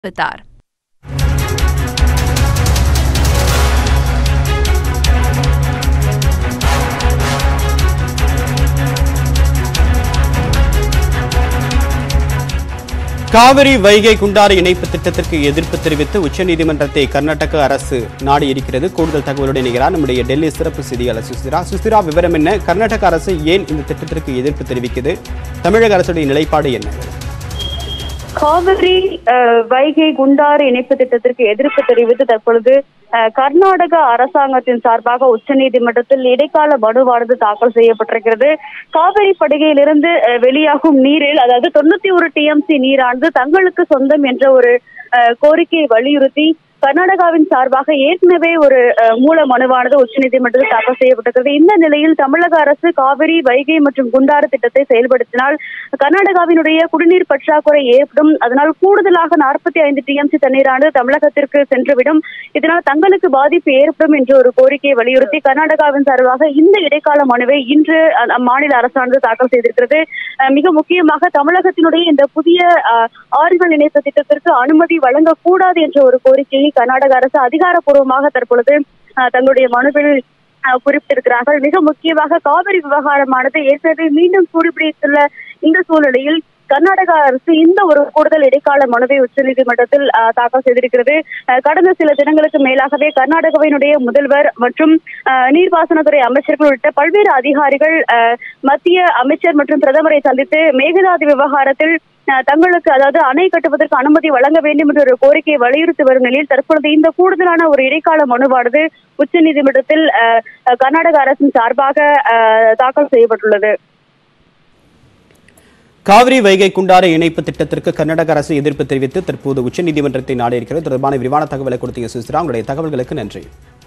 தெரிவித்தார் காவிரி வைகை குண்டாறு இணைப்பு திட்டத்திற்கு எதிர்ப்பு தெரிவித்து உச்சநீதிமன்றத்தை கர்நாடக அரசு நாடி இருக்கிறது கூடுதல் தகவலுடன் இணைகிறார் நம்முடைய டெல்லி சிறப்பு செய்தியாளர் சுசிரா சுசிரா விவரம் என்ன கர்நாடக அரசு ஏன் இந்த திட்டத்திற்கு எதிர்ப்பு தெரிவிக்குது தமிழக அரசுடைய நிலைப்பாடு என்ன காவிரி அஹ், வைகை குண்டாறு இணைப்பு திட்டத்திற்கு எதிர்ப்பு தெரிவித்து தற்பொழுது அஹ், கர்நாடக அரசாங்கத்தின் சார்பாக உச்சநீதிமன்றத்தில் இடைக்கால மனுவானது தாக்கல் செய்யப்பட்டிருக்கிறது காவிரி படுகையிலிருந்து அஹ், வெளியாகும் நீரில் அதாவது தொண்ணூத்தி ஒரு டிஎம்சி நீரானது தங்களுக்கு சொந்தம் என்ற ஒரு அஹ், கோரிக்கையை வலியுறுத்தி கர்நாடகாவின் சார்பாக ஏற்கனவே ஒரு அஹ், மூல மனுவானது உச்சநீதிமன்றத்தில் தாக்கல் செய்யப்பட்டிருக்கிறது இந்த நிலையில் தமிழக அரசு காவிரி வைகை மற்றும் குண்டாறு திட்டத்தை செயல்படுத்தினால் கர்நாடகாவினுடைய குடிநீர் பற்றாக்குறை ஏற்படும் அதனால் கூடுதலாக நாற்பத்தி ஐந்து டிஎம்சி தண்ணீரானது தமிழகத்திற்கு சென்றுவிடும் இதனால் தங்களுக்கு பாதிப்பு ஏற்படும் என்ற ஒரு கோரிக்கையை வலியுறுத்தி கர்நாடகாவின் சார்பாக இந்த இடைக்கால மனுவை இன்று அ- அம்மாநில அரசானது தாக்கல் செய்திருக்கிறது அஹ் மிக முக்கியமாக தமிழகத்தினுடைய இந்த புதிய அஹ், ஆறுகள் இணைப்பு திட்டத்திற்கு அனுமதி வழங்கக்கூடாது என்ற ஒரு கோரிக்கையை கர்நாடக அரசு அதிகாரப்பூர்வமாக தற்பொழுது அஹ், தங்களுடைய மனுவில் அஹ், குறிப்பிட்டிருக்கிறார்கள் மிக முக்கியமாக காவிரி விவகாரமானது ஏற்கனவே மீண்டும் சூடுபிடித்துள்ள இந்த சூழ்நிலையில் கர்நாடக அரசு இந்த ஒரு கூடுதல் இடைக்கால மனுவை உச்சநீதிமன்றத்தில் அஹ், தாக்கல் செய்திருக்கிறது அஹ், கடந்த சில தினங்களுக்கு மேலாகவே கர்நாடகாவினுடைய முதல்வர் மற்றும் அஹ், நீர்ப்பாசனத்துறை அமைச்சர்கள் உள்ளிட்ட பல்வேறு அதிகாரிகள் அஹ், மத்திய அமைச்சர் மற்றும் பிரதமரை சந்தித்து மேகதாது விவகாரத்தில் அஹ், தங்களுக்கு அதாவது அணை கட்டுவதற்கு அனுமதி வழங்க வேண்டும் என்ற ஒரு கோரிக்கையை வலியுறுத்தி வரும் நிலையில் தற்பொழுது இந்த கூடுதலான ஒரு இடைக்கால மனுவானது உச்சநீதிமன்றத்தில் அஹ், அஹ், கர்நாடக அரசின் சார்பாக அஹ், தாக்கல் செய்யப்பட்டுள்ளது காவிரி வைகை குண்டாறு இணைப்பு திட்டத்திற்கு கர்நாடக அரசு எதிர்ப்பு தெரிவித்து தற்போது உச்சநீதிமன்றத்தை நாடி இருக்கிறது தொடர்பான விரிவான தகவலை கொடுத்தீங்க சுசிரா உங்களுடைய தகவல்களுக்கு நன்றி